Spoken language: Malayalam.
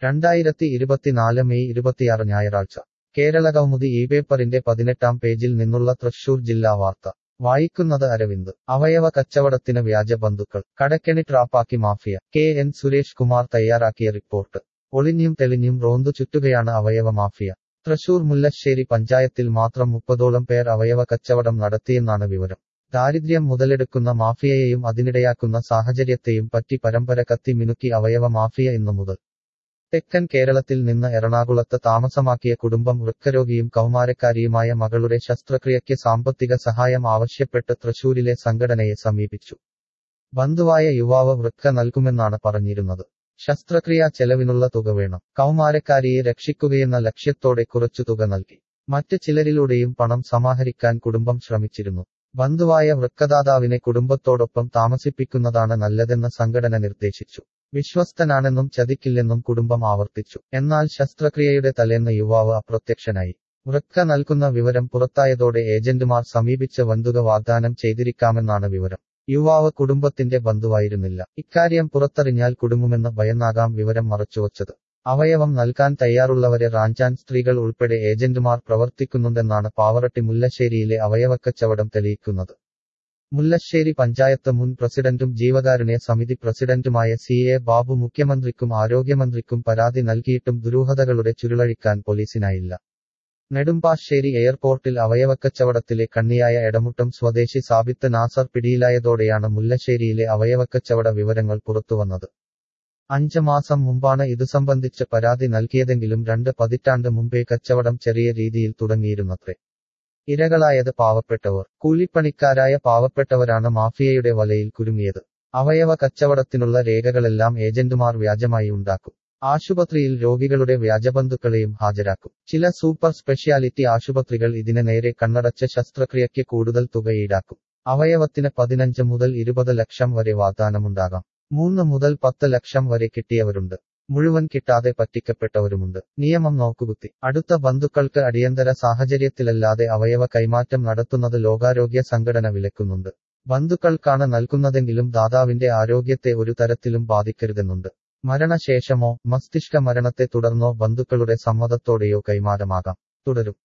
രണ്ടായിരത്തി ഇരുപത്തിനാല് മെയ് ഇരുപത്തിയാറ് ഞായറാഴ്ച കേരള കൗമുദി ഈ പേപ്പറിന്റെ പതിനെട്ടാം പേജിൽ നിന്നുള്ള തൃശൂർ ജില്ലാ വാർത്ത വായിക്കുന്നത് അരവിന്ദ് അവയവ കച്ചവടത്തിന് വ്യാജ ബന്ധുക്കൾ കടക്കെണി ട്രാപ്പാക്കി mafia K N Suresh Kumar തയ്യാറാക്കിയ റിപ്പോർട്ട് ഒളിഞ്ഞും തെളിഞ്ഞും റോന്തു ചുറ്റുകയാണ് അവയവ മാഫിയ തൃശൂർ മുല്ലശ്ശേരി പഞ്ചായത്തിൽ മാത്രം മുപ്പതോളം പേർ അവയവ കച്ചവടം നടത്തിയെന്നാണ് വിവരം ദാരിദ്ര്യം മുതലെടുക്കുന്ന മാഫിയയെയും അതിനിടയാക്കുന്ന സാഹചര്യത്തെയും പറ്റി പരമ്പര കത്തി മിനുക്കി അവയവ മാഫിയ ഇന്നു മുതൽ തെക്കൻ കേരളത്തിൽ നിന്ന് എറണാകുളത്ത് താമസമാക്കിയ കുടുംബം വൃക്കരോഗിയും കൗമാരക്കാരിയുമായ മകളുടെ ശസ്ത്രക്രിയയ്ക്ക് സാമ്പത്തിക സഹായം ആവശ്യപ്പെട്ട് തൃശൂരിലെ സംഘടനയെ സമീപിച്ചു ബന്ധുവായ യുവാവ് വൃക്ക നൽകുമെന്നാണ് പറഞ്ഞിരുന്നത് ശസ്ത്രക്രിയാ ചെലവിനുള്ള തുക വേണം കൗമാരക്കാരിയെ രക്ഷിക്കുകയെന്ന ലക്ഷ്യത്തോടെ കുറച്ചു തുക നൽകി മറ്റ് ചിലരിലൂടെയും പണം സമാഹരിക്കാൻ കുടുംബം ശ്രമിച്ചിരുന്നു ബന്ധുവായ വൃക്കദാതാവിനെ കുടുംബത്തോടൊപ്പം താമസിപ്പിക്കുന്നതാണ് നല്ലതെന്ന് സംഘടന നിർദ്ദേശിച്ചു വിശ്വസ്തനാണെന്നും ചതിക്കില്ലെന്നും കുടുംബം ആവർത്തിച്ചു എന്നാൽ ശസ്ത്രക്രിയയുടെ തലേന്ന് യുവാവ് അപ്രത്യക്ഷനായി വൃക്ക നൽകുന്ന വിവരം പുറത്തായതോടെ ഏജന്റുമാർ സമീപിച്ച് വന്തുക വാഗ്ദാനം ചെയ്തിരിക്കാമെന്നാണ് വിവരം യുവാവ് കുടുംബത്തിന്റെ ബന്ധുവായിരുന്നില്ല ഇക്കാര്യം പുറത്തറിഞ്ഞാൽ കുടുങ്ങുമെന്ന് ഭയന്നാകാം വിവരം മറച്ചുവച്ചത് അവയവം നൽകാൻ തയ്യാറുള്ളവരെ റാഞ്ചാൻ സ്ത്രീകൾ ഉൾപ്പെടെ ഏജന്റുമാർ പ്രവർത്തിക്കുന്നുണ്ടെന്നാണ് പാവറട്ടി മുല്ലശ്ശേരിയിലെ അവയവക്കച്ചവടം തെളിയിക്കുന്നത് മുല്ലശ്ശേരി പഞ്ചായത്ത് മുൻ പ്രസിഡന്റും ജീവകാരുണ്യ സമിതി പ്രസിഡന്റുമായ സി എ ബാബു മുഖ്യമന്ത്രിക്കും ആരോഗ്യമന്ത്രിക്കും പരാതി നൽകിയിട്ടും ദുരൂഹതകളുടെ ചുരുളഴിക്കാൻ പോലീസിനായില്ല നെടുമ്പാശ്ശേരി എയർപോർട്ടിൽ അവയവക്കച്ചവടത്തിലെ കണ്ണിയായ എടമുട്ടം സ്വദേശി സാബിത്ത് നാസർ പിടിയിലായതോടെയാണ് മുല്ലശ്ശേരിയിലെ അവയവക്കച്ചവട വിവരങ്ങൾ പുറത്തുവന്നത് അഞ്ച് മാസം മുമ്പാണ് ഇതു സംബന്ധിച്ച് പരാതി നൽകിയതെങ്കിലും രണ്ട് പതിറ്റാണ്ട് മുമ്പേ കച്ചവടം ചെറിയ രീതിയിൽ തുടങ്ങിയിരുന്നത്രേ ഇരകളായത് പാവപ്പെട്ടവർ കൂലിപ്പണിക്കാരായ പാവപ്പെട്ടവരാണ് മാഫിയയുടെ വലയിൽ കുരുങ്ങിയത് അവയവ കച്ചവടത്തിനുള്ള രേഖകളെല്ലാം ഏജന്റുമാർ വ്യാജമായി ഉണ്ടാക്കും ആശുപത്രിയിൽ രോഗികളുടെ വ്യാജബന്ധുക്കളെയും ഹാജരാക്കും ചില സൂപ്പർ സ്പെഷ്യാലിറ്റി ആശുപത്രികൾ ഇതിന് നേരെ കണ്ണടച്ച ശസ്ത്രക്രിയയ്ക്ക് കൂടുതൽ തുക ഈടാക്കും അവയവത്തിന് പതിനഞ്ച് മുതൽ ഇരുപത് ലക്ഷം വരെ വാഗ്ദാനമുണ്ടാകാം മൂന്ന് മുതൽ പത്ത് ലക്ഷം വരെ കിട്ടിയവരുണ്ട് മുഴുവൻ കിട്ടാതെ പറ്റിക്കപ്പെട്ടവരുമുണ്ട് നിയമം നോക്കുകുത്തി അടുത്ത ബന്ധുക്കൾക്ക് അടിയന്തര സാഹചര്യത്തിലല്ലാതെ അവയവ കൈമാറ്റം നടത്തുന്നത് ലോകാരോഗ്യ സംഘടന വിലക്കുന്നുണ്ട് ബന്ധുക്കൾക്കാണ് നൽകുന്നതെങ്കിലും ദാതാവിന്റെ ആരോഗ്യത്തെ ഒരു തരത്തിലും ബാധിക്കരുതെന്നുണ്ട് മരണശേഷമോ മസ്തിഷ്ക മരണത്തെ തുടർന്നോ ബന്ധുക്കളുടെ സമ്മതത്തോടെയോ കൈമാറ്റമാകാം തുടരും